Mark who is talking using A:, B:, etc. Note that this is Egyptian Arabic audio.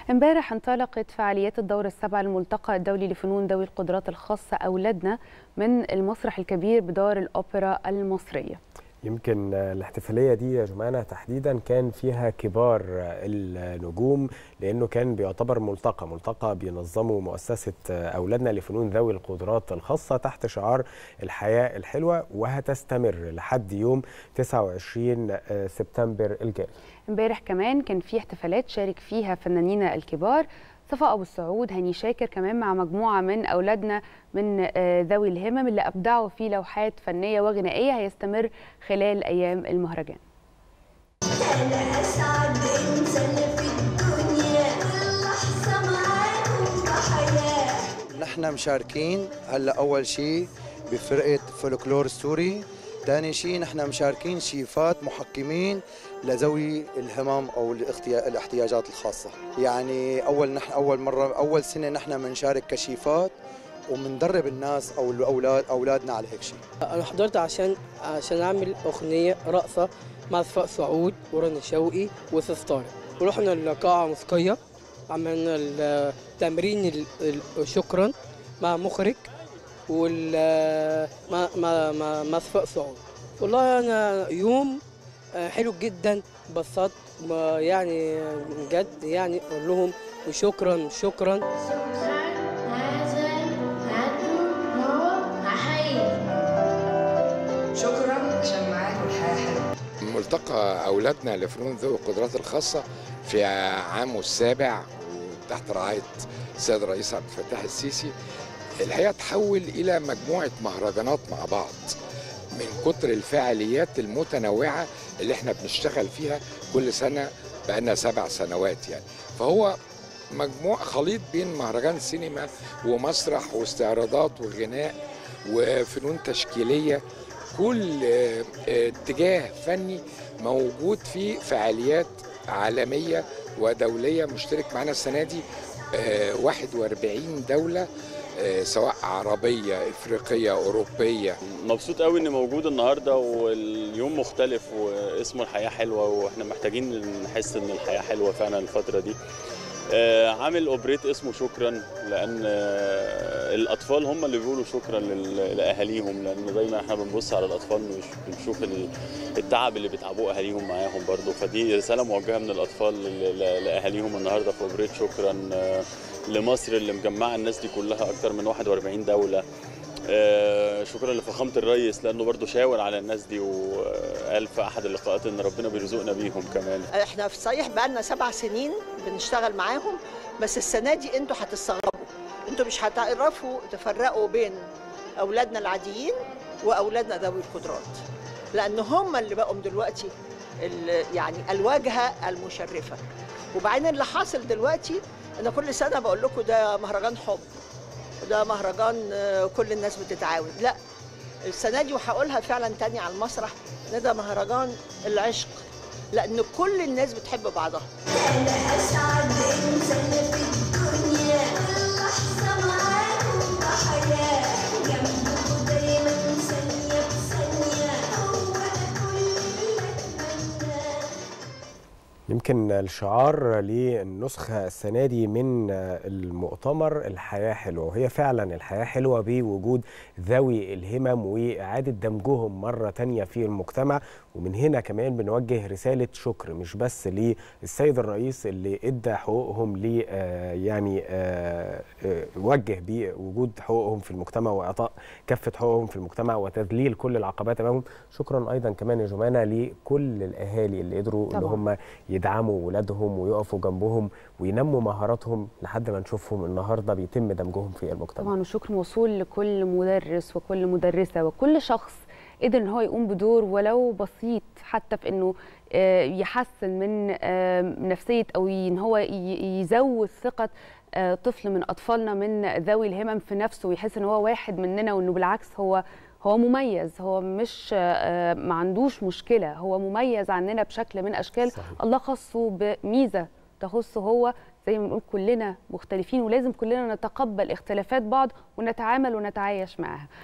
A: امبارح انطلقت فعاليات الدورة السابعة الملتقى الدولي لفنون ذوي القدرات الخاصة أولادنا من المسرح الكبير بدار الأوبرا المصرية
B: يمكن الاحتفالية دي يا جمانة تحديدا كان فيها كبار النجوم لأنه كان بيعتبر ملتقى ملتقى بينظمه مؤسسة أولادنا لفنون ذوي القدرات الخاصة تحت شعار الحياة الحلوة وهتستمر لحد يوم 29 سبتمبر الجاي
A: امبارح كمان كان في احتفالات شارك فيها فنانين الكبار صفاء ابو السعود هاني شاكر كمان مع مجموعه من اولادنا من ذوي الهمم اللي ابدعوا في لوحات فنيه وغنائيه هيستمر خلال ايام المهرجان
C: أنا أسعد إنسان في الدنيا واللحظة معاكم بحياة
D: نحن مشاركين هلا اول شيء بفرقه فولكلور سوري ثاني شيء نحن مشاركين شيفات محكمين لذوي الهمم او الاختيا- الاحتياجات الخاصه يعني اول نحن اول مره اول سنه نحن بنشارك كشيفات وبندرب الناس او الاولاد اولادنا على هيك شيء
E: انا حضرت عشان عشان اعمل اغنيه رقصه مع صفاء سعود ورنا شوقي وسيف طارق ورحنا لقاعه موسيقيه عملنا التمرين ال- ال- شكرا مع مخرج وال مع مع مع, مع صفاء سعود والله انا يوم آه، حلو جدا بسطت ما- يعني بجد يعني اقول لهم شكرا شكرا
F: شكرا عشان معاكم الحياه حلوه
G: ملتقى أولادنا لفنون ذوي القدرات الخاصة في عامه السابع وتحت رعاية السيد الرئيس عبد الفتاح السيسي الحقيقة تحول إلى مجموعة مهرجانات مع بعض من كتر الفعاليات المتنوعة اللي احنا بنشتغل فيها كل سنة بقالنا سبع سنوات يعني فهو مجموع خليط بين مهرجان سينما ومسرح واستعراضات وغناء وفنون تشكيلية كل آه، آه، اتجاه فني موجود فيه فعاليات عالمية ودولية مشترك معنا السنة دي آه، 41 دولة آه، سواء عربية إفريقية أوروبية
H: مبسوط قوي اني موجود النهارده واليوم مختلف واسمه الحياه حلوه واحنا محتاجين نحس ان الحياه حلوه فعلا الفتره دي آه، عامل اوبريت اسمه شكرا لان آه، الاطفال هم اللي بيقولوا شكرا لل- لاهاليهم لان دايما احنا بنبص على الاطفال مش بنشوف ال- التعب اللي بيتعبوه اهاليهم معاهم برضو فدي رساله موجهه من الاطفال ل- ل- لاهاليهم النهارده في اوبريت شكرا آه، لمصر اللي مجمعه الناس دي كلها اكتر من 41 دوله آه، شكرا لفخامه الرئيس لانه برضو شاور على الناس دي وقال في احد اللقاءات ان ربنا بيرزقنا بيهم كمان
I: احنا في صحيح بقالنا سبع سنين بنشتغل معاهم بس السنه دي انتوا هتستغربوا انتوا مش هتعرفوا تفرقوا بين اولادنا العاديين واولادنا ذوي القدرات لان هم اللي بقوا دلوقتي ال- يعني الواجهه المشرفه وبعدين اللي حاصل دلوقتي انا كل سنه بقول لكم ده مهرجان حب ده مهرجان آه، كل الناس بتتعاون لا السنه دي وهقولها فعلا تاني على المسرح ان ده مهرجان العشق لان كل الناس بتحب بعضها
C: أنا أسعد إنسان في الدنيا واللحظة معاكم بحياة جنبكم دايما ثانية بثانية هو ده كل اللي أتمناه
B: يمكن الشعار للنسخة السنة دي من المؤتمر الحياة حلوة وهي فعلا الحياة حلوة بوجود ذوي الهمم وإعادة دمجهم مرة تانية في المجتمع ومن هنا كمان بنوجه رسالة شكر مش بس للسيد الرئيس اللي ادى حقوقهم ل آه، يعني آه، آه، وجه بوجود حقوقهم في المجتمع واعطاء كافه حقوقهم في المجتمع وتذليل كل العقبات امامهم شكرا ايضا كمان يا جمانه لكل الاهالي اللي قدروا ان
A: طبعاً.
B: هم يدعموا ولادهم ويقفوا جنبهم وينموا مهاراتهم لحد ما نشوفهم النهارده بيتم دمجهم في المجتمع
A: طبعا والشكر موصول لكل مدرس وكل مدرسه وكل شخص قدر ان هو يقوم بدور ولو بسيط حتى في انه آه، يحسن من آه، نفسيه او ي- ان هو ي- يزود ثقه آه، طفل من اطفالنا من ذوي الهمم في نفسه ويحس ان هو واحد مننا وانه بالعكس هو هو مميز هو مش آه، ما عندوش مشكله هو مميز عننا بشكل من اشكال
B: صحيح.
A: الله خصه بميزه تخصه هو زي ما بنقول كلنا مختلفين ولازم كلنا نتقبل اختلافات بعض ونتعامل ونتعايش معاها